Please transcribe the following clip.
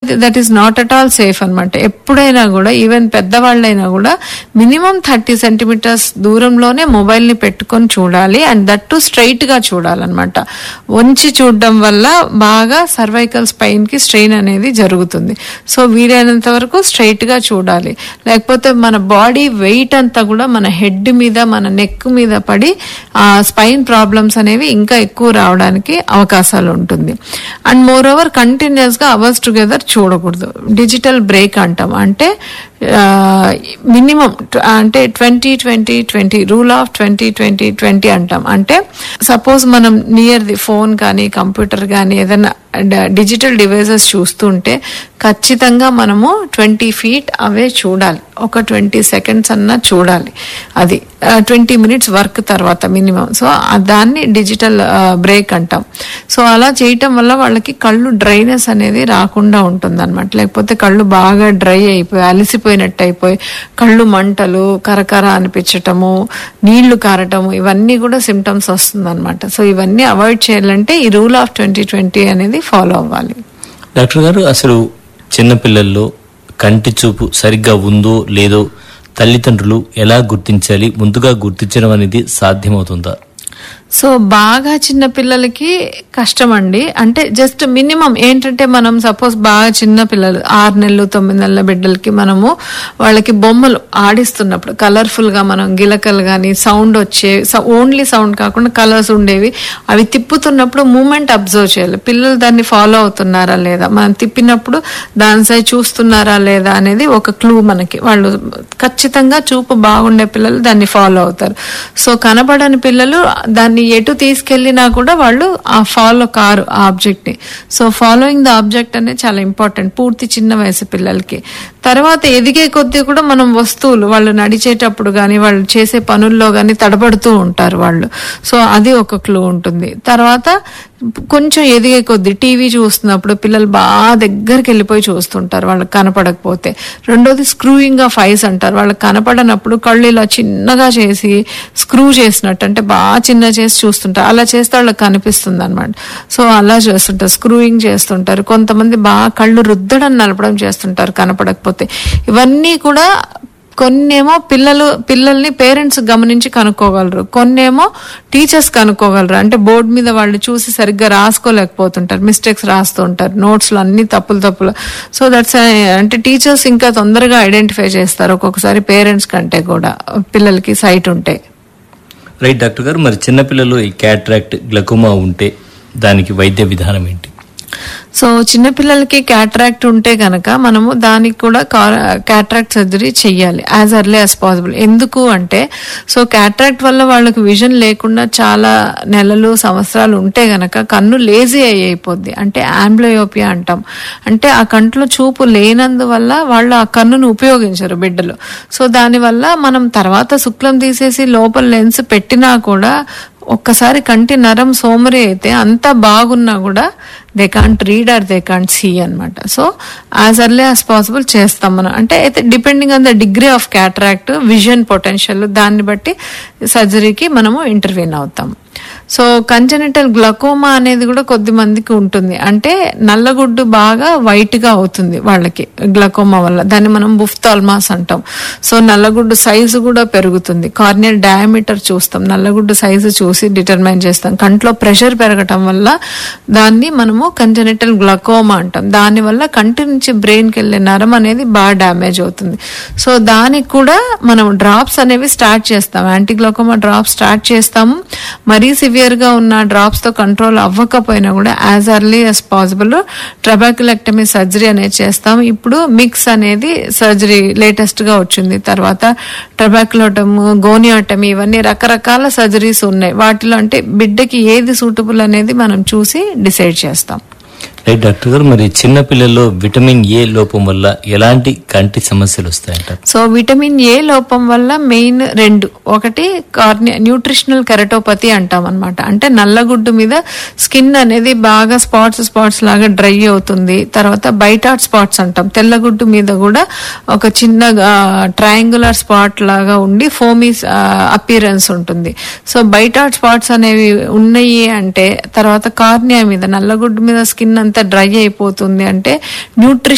that is not at all safe అనమాట ఎప్పుడైనా కూడా ఈవెన్ పెద్దవాళ్ళైనా కూడా మినిమం థర్టీ సెంటీమీటర్స్ దూరంలోనే మొబైల్ ని పెట్టుకొని చూడాలి అండ్ దట్ టు స్ట్రైట్ గా చూడాలన్నమాట వంచి చూడడం వల్ల బాగా సర్వైకల్ స్పైన్ కి స్ట్రెయిన్ అనేది జరుగుతుంది సో వీలైనంత వరకు స్ట్రైట్ గా చూడాలి లేకపోతే మన బాడీ వెయిట్ అంతా కూడా మన హెడ్ మీద మన నెక్ మీద పడి ఆ స్పైన్ ప్రాబ్లమ్స్ అనేవి ఇంకా ఎక్కువ రావడానికి అవకాశాలు ఉంటుంది అండ్ మోర్ ఓవర్ కంటిన్యూస్ గా అవర్స్ టుగెదర్ చూడకూడదు డిజిటల్ బ్రేక్ అంటాం అంటే మినిమం అంటే twenty twenty twenty rule of twenty twenty twenty అంటాం అంటే సపోజ్ మనం నియర్ ది ఫోన్ కానీ కంప్యూటర్ కానీ ఏదైనా డిజిటల్ డివైసెస్ చూస్తుంటే ఖచ్చితంగా మనము ట్వంటీ ఫీట్ అవే చూడాలి ఒక ట్వంటీ సెకండ్స్ అన్నా చూడాలి అది ట్వంటీ మినిట్స్ వర్క్ తర్వాత మినిమం సో దాన్ని డిజిటల్ బ్రేక్ అంటాం సో అలా చేయటం వల్ల వాళ్ళకి కళ్ళు డ్రైనెస్ అనేది రాకుండా ఉంటుంది అనమాట లేకపోతే కళ్ళు బాగా డ్రై అయిపోయి అలసిపోయినట్టు అయిపోయి కళ్ళు మంటలు కరకర అనిపించటము నీళ్లు కారటము ఇవన్నీ కూడా సిమ్టమ్స్ వస్తుంది సో ఇవన్నీ అవాయిడ్ చేయాలంటే ఈ రూల్ ఆఫ్ ట్వంటీ ట్వంటీ అనేది ఫాలో అవ్వాలి డాక్టర్ గారు అసలు చిన్నపిల్లల్లో కంటి చూపు సరిగ్గా ఉందో లేదో తల్లిదండ్రులు ఎలా గుర్తించాలి ముందుగా గుర్తించడం అనేది సాధ్యమవుతుందా సో బాగా చిన్న పిల్లలకి కష్టం అండి అంటే జస్ట్ మినిమం ఏంటంటే మనం సపోజ్ బాగా చిన్న పిల్లలు ఆరు నెలలు తొమ్మిది నెలల బిడ్డలకి మనము వాళ్ళకి బొమ్మలు ఆడిస్తున్నప్పుడు కలర్ఫుల్ గా మనం గిలకలు కానీ సౌండ్ వచ్చే ఓన్లీ సౌండ్ కాకుండా కలర్స్ ఉండేవి అవి తిప్పుతున్నప్పుడు మూమెంట్ అబ్జర్వ్ చేయాలి పిల్లలు దాన్ని ఫాలో అవుతున్నారా లేదా మనం తిప్పినప్పుడు దాని సై చూస్తున్నారా లేదా అనేది ఒక క్లూ మనకి వాళ్ళు ఖచ్చితంగా చూపు బాగుండే పిల్లలు దాన్ని ఫాలో అవుతారు సో కనబడని పిల్లలు దాన్ని ఎటు తీసుకెళ్లినా కూడా వాళ్ళు ఆ ఫాలో కారు ఆ ఆబ్జెక్ట్ ని సో ఫాలోయింగ్ ద ఆబ్జెక్ట్ అనేది చాలా ఇంపార్టెంట్ పూర్తి చిన్న వయసు పిల్లలకి తర్వాత ఎదిగే కొద్దీ కూడా మనం వస్తువులు వాళ్ళు నడిచేటప్పుడు కానీ వాళ్ళు చేసే పనుల్లో కానీ తడబడుతూ ఉంటారు వాళ్ళు సో అది ఒక క్లూ ఉంటుంది తర్వాత కొంచెం ఎదిగే కొద్దీ టీవీ చూస్తున్నప్పుడు పిల్లలు బాగా దగ్గరికి వెళ్ళిపోయి చూస్తుంటారు వాళ్ళకి కనపడకపోతే రెండోది స్క్రూయింగ్ ఆఫ్ ఐస్ అంటారు వాళ్ళకి కనపడనప్పుడు కళ్ళు ఇలా చిన్నగా చేసి స్క్రూ చేసినట్టు అంటే బాగా చిన్న చేసి చూస్తుంటారు అలా చేస్తే వాళ్ళకి కనిపిస్తుంది అనమాట సో అలా చేస్తుంటారు స్క్రూయింగ్ చేస్తుంటారు కొంతమంది బాగా కళ్ళు రుద్దడం నలపడం చేస్తుంటారు కనపడకపోతే ఇవన్నీ కూడా కొన్నేమో పిల్లలు పిల్లల్ని పేరెంట్స్ గమనించి కనుక్కోగలరు కొన్నేమో టీచర్స్ కనుక్కోగలరు అంటే బోర్డు మీద వాళ్ళు చూసి సరిగ్గా రాసుకోలేకపోతుంటారు మిస్టేక్స్ రాస్తూ ఉంటారు నోట్స్ లో అన్ని తప్పులు తప్పులు సో దట్స్ అంటే టీచర్స్ ఇంకా తొందరగా ఐడెంటిఫై చేస్తారు ఒక్కొక్కసారి పేరెంట్స్ కంటే కూడా పిల్లలకి సైట్ ఉంటే రైట్ డాక్టర్ గారు మరి చిన్నపిల్లలు ఈ క్యాట్రాక్ట్ గ్లకోమా ఉంటే దానికి వైద్య విధానం ఏంటి సో చిన్నపిల్లలకి క్యాట్రాక్ట్ ఉంటే గనక మనము దానికి కూడా క్యాట్రాక్ట్ సర్జరీ చెయ్యాలి యాజ్ అర్లీ యాజ్ పాసిబుల్ ఎందుకు అంటే సో క్యాట్రాక్ట్ వల్ల వాళ్ళకి విజన్ లేకుండా చాలా నెలలు సంవత్సరాలు ఉంటే గనక కన్ను లేజీ అయిపోద్ది అంటే ఆంబ్లయోపియా అంటాం అంటే ఆ కంట్లో చూపు లేనందువల్ల వాళ్ళు ఆ కన్నును ఉపయోగించరు బిడ్డలు సో దానివల్ల మనం తర్వాత శుక్లం తీసేసి లోపల లెన్స్ పెట్టినా కూడా ఒక్కసారి కంటి నరం సోమరి అయితే అంత బాగున్నా కూడా they can't read or they can't see అనమాట so as early as possible చేస్తాం మనం అంటే అయితే depending on the degree of cataract vision potential దాన్ని బట్టి సర్జరీకి మనము ఇంటర్వ్యూన్ అవుతాం సో కంజనిటల్ గ్లకోమా అనేది కూడా కొద్ది మందికి ఉంటుంది అంటే నల్లగుడ్డు బాగా వైట్ గా అవుతుంది వాళ్ళకి గ్లకోమా వల్ల దాన్ని మనం బుఫ్తాల్మాస్ అంటాం సో నల్లగుడ్డు సైజు కూడా పెరుగుతుంది కార్నియల్ డయామీటర్ చూస్తాం నల్లగుడ్డు సైజు చూసి డిటర్మైన్ చేస్తాం కంట్లో ప్రెషర్ పెరగటం వల్ల దాన్ని మనము కంజనిటల్ గ్లకోమా అంటాం దాని వల్ల కంటి నుంచి బ్రెయిన్కి వెళ్ళే నరం అనేది బాగా డ్యామేజ్ అవుతుంది సో దానికి కూడా మనం డ్రాప్స్ అనేవి స్టార్ట్ చేస్తాం యాంటీ గ్లకోమా డ్రాప్స్ స్టార్ట్ చేస్తాము మరీ సివియర్ గా ఉన్న డ్రాప్స్ తో కంట్రోల్ అవ్వకపోయినా కూడా as early as possible trabeculectomy surgery అనేది చేస్తాం ఇప్పుడు మిక్స్ అనేది సర్జరీ లేటెస్ట్ గా వచ్చింది తర్వాత ట్రబాక్యులోటమ్ గోనియాటమీ ఇవన్నీ రకరకాల సర్జరీస్ ఉన్నాయి వాటిలో అంటే బిడ్డకి ఏది సూటబుల్ అనేది మనం చూసి డిసైడ్ చేస్తాం రైట్ డాక్టర్ గారు మరి చిన్న పిల్లల్లో విటమిన్ ఏ లోపం వల్ల ఎలాంటి కంటి సమస్యలు వస్తాయంటారు సో విటమిన్ ఏ లోపం వల్ల మెయిన్ రెండు ఒకటి కార్ని న్యూట్రిషనల్ కెరటోపతి అంటాం అనమాట అంటే నల్లగుడ్డు మీద స్కిన్ అనేది బాగా స్పాట్స్ స్పాట్స్ లాగా డ్రై అవుతుంది తర్వాత బైటాట్ స్పాట్స్ అంటాం తెల్లగుడ్డు మీద కూడా ఒక చిన్న ట్రయాంగులర్ స్పాట్ లాగా ఉండి ఫోమీస్ అపీరెన్స్ ఉంటుంది సో బైటాట్ స్పాట్స్ అనేవి ఉన్నాయి అంటే తర్వాత కార్నియా మీద నల్లగుడ్డు మీద స్కిన్ అంతా డ్రై అయిపోతుంది అంటే న్యూట్రిషన్